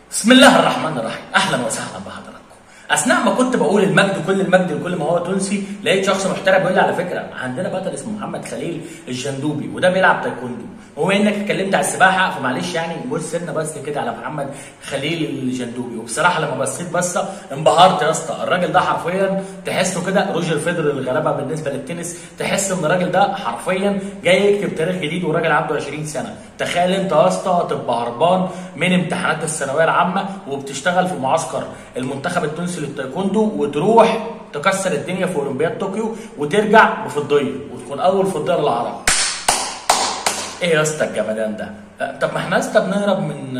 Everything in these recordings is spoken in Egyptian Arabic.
بسم الله الرحمن الرحيم اهلا وسهلا بحضراتكم اثناء ما كنت بقول المجد كل المجد لكل ما هو تونسي لقيت شخص محترم بيقول لي على فكره عندنا بطل اسمه محمد خليل الجندوبي وده بيلعب تايكوندو وبما انك اتكلمت على السباحه فمعلش يعني بص سنه بس كده على محمد خليل الجندوبي وبصراحه لما بصيت بصه انبهرت يا اسطى الراجل ده حرفيا تحسه كده روجر فيدرر الغلابه بالنسبه للتنس تحس ان الراجل ده حرفيا جاي يكتب تاريخ جديد وراجل عنده 20 سنه تخيل انت يا اسطى تبقى هربان من امتحانات الثانويه العامه وبتشتغل في معسكر المنتخب التونسي للتايكوندو وتروح تكسر الدنيا في اولمبياد طوكيو وترجع بفضيه وتكون اول فضيه للعرب ايه يا اسطى الجمدان ده طب ما احنا يا اسطى بنهرب من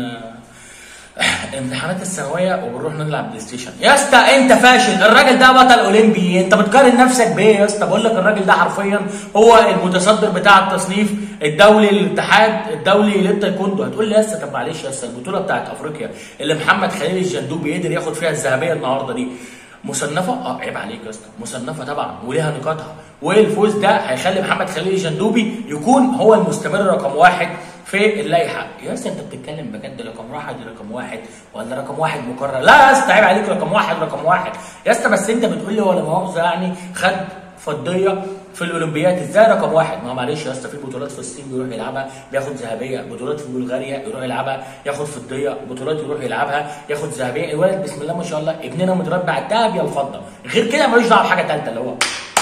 آه، امتحانات الثانويه وبنروح نلعب بلاي ستيشن يا اسطى انت فاشل الراجل ده بطل اولمبي انت بتقارن نفسك بايه يا اسطى بقول لك الراجل ده حرفيا هو المتصدر بتاع التصنيف الدولي للاتحاد الدولي للتايكوندو هتقول لي يا اسطى طب معلش يا اسطى البطوله بتاعت افريقيا اللي محمد خليل الجندوبي قدر ياخد فيها الذهبيه النهارده دي مصنفه اه عيب عليك يا اسطى مصنفه طبعا وليها نقاطها والفوز ده هيخلي محمد خليل الجندوبي يكون هو المستمر رقم واحد في اللائحه يا اسطى انت بتتكلم بجد رقم واحد رقم واحد ولا رقم واحد مكرر لا يا اسطى عيب عليك رقم واحد رقم واحد يا اسطى بس انت بتقول لي ولا مؤاخذه يعني خد فضيه في الاولمبياد ازاي رقم واحد؟ ما هو معلش يا اسطى في بطولات في الصين بيروح يلعبها بياخد ذهبيه، بطولات في بلغاريا يروح يلعبها ياخد فضيه، بطولات يروح يلعبها ياخد ذهبيه، الولد بسم الله ما شاء الله ابننا متربع الذهب يا الفضه، غير كده ملوش دعوه بحاجه ثالثه اللي هو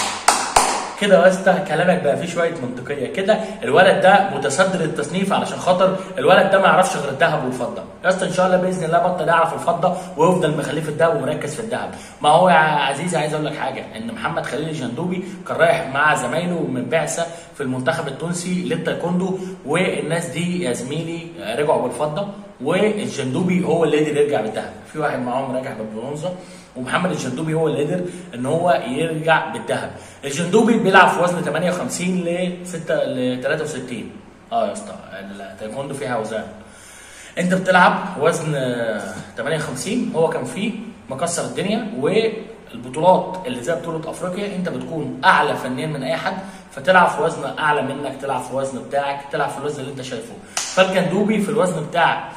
كده يا اسطى كلامك بقى فيه شويه منطقيه كده الولد ده متصدر التصنيف علشان خاطر الولد ده ما يعرفش غير الذهب والفضه يا اسطى ان شاء الله باذن الله بطل يعرف الفضه ويفضل مخليه في الذهب ومركز في الذهب ما هو يا عزيزي عايز اقول لك حاجه ان محمد خليل الجندوبي كان رايح مع زمايله من بعثه في المنتخب التونسي للتايكوندو والناس دي يا زميلي رجعوا بالفضه والجندوبي هو اللي قدر يرجع بالذهب في واحد معاهم راجع بالبرونزه ومحمد الجندوبي هو اللي قدر ان هو يرجع بالذهب الجندوبي بيلعب في وزن 58 ل 6 ل 63 اه يا اسطى التايكوندو فيها اوزان انت بتلعب وزن آه، 58 هو كان فيه مكسر الدنيا والبطولات اللي زي بطوله افريقيا انت بتكون اعلى فنيا من اي حد فتلعب في وزن اعلى منك تلعب في وزن بتاعك تلعب في الوزن اللي انت شايفه فالكندوبي في الوزن بتاع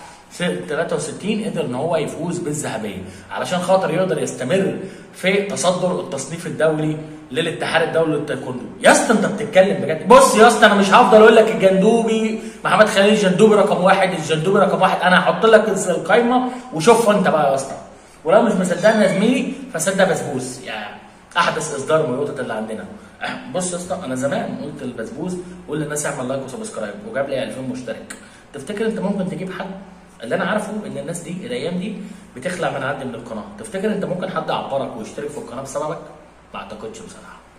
63 قدر ان هو يفوز بالذهبيه علشان خاطر يقدر يستمر في تصدر التصنيف الدولي للاتحاد الدولي للتايكوندو يا اسطى انت بتتكلم بجد بص يا اسطى انا مش هفضل اقول لك الجندوبي محمد خليل الجندوبي رقم واحد الجندوبي رقم واحد انا هحط لك القايمه وشوفها انت بقى يا اسطى ولو مش مصدقني يا زميلي فصدق بسبوس يعني احدث اصدار من القطط اللي عندنا بص يا اسطى انا زمان قلت البسبوس قول للناس اعمل لايك وسبسكرايب وجاب لي 2000 مشترك تفتكر انت ممكن تجيب حد اللي انا عارفه ان الناس دي الايام دي بتخلع من عندي من القناه تفتكر انت ممكن حد يعبرك ويشترك في القناه بسببك ما اعتقدش بصراحه